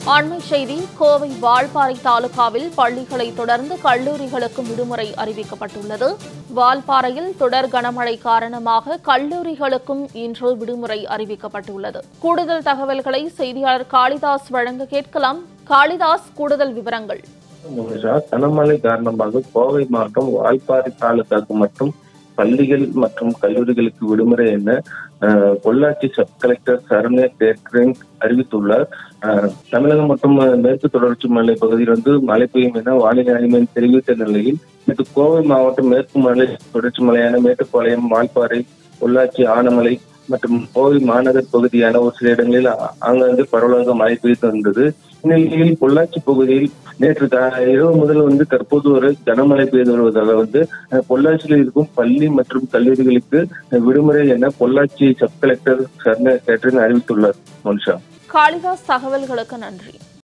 அண்மை செய்தி கோவை வால்பாறை தாலுகாவில் பள்ளிகளை தொடர்ந்து கல்லூரிகளுக்கும் விடுமுறை அறிவிக்கப்பட்டுள்ளது வால்பாறையில் தொடர் கனமழை காரணமாக கல்லூரிகளுக்கும் இன்று விடுமுறை அறிவிக்கப்பட்டுள்ளது கூடுதல் தகவல்களை செய்தியாளர் காளிதாஸ் வழங்க கேட்கலாம் காளிதாஸ் கூடுதல் விவரங்கள் முனிஷா கனமழை காரணமாக கோவை மாவட்டம் வால்பாறை தாலுகாக்கு மட்டும் பள்ளிகள் மற்றும் கல்லூரிகளுக்கு விடுமுறை என அஹ், பொள்ளாச்சி சப் கலெக்டர் சரண்யா கேட்ரிங் அறிவித்துள்ளார் அஹ், தமிழகம் மற்றும் மேற்கு தொடர்ச்சி மலை பகுதியில் வந்து மழை பெய்யும் என வானிலை ஆய்வு மையம் தெரிவித்த நிலையில் நேற்று கோவை மாவட்டம் மேற்கு மலை தொடர்ச்சி மலையான மேட்டுப்பாளையம் வால்பாறை பொள்ளாச்சி ஆனமலை மற்றும் கோவை மாநகர் பகுதியான ஒரு சில இடங்களில் ஆ- ஆங்காங்கே பரவலாக மழை பெய்து வந்தது இந்நிலையில் பொள்ளாச்சி பகுதியில் நேற்று கா- இரவு முதல் வந்து தற்போது வரை கனமழை பெய்து வருவதால் வந்து அஹ், பொள்ளாச்சியில் இருக்கும் பள்ளி மற்றும் கல்லூரிகளுக்கு அஹ், விடுமுறை என பொள்ளாச்சி சப் கலெக்டர் சர்ண கேட்டரின் அறிவித்துள்ளார் மனுஷா காளிதாஸ் தகவல்களுக்கு நன்றி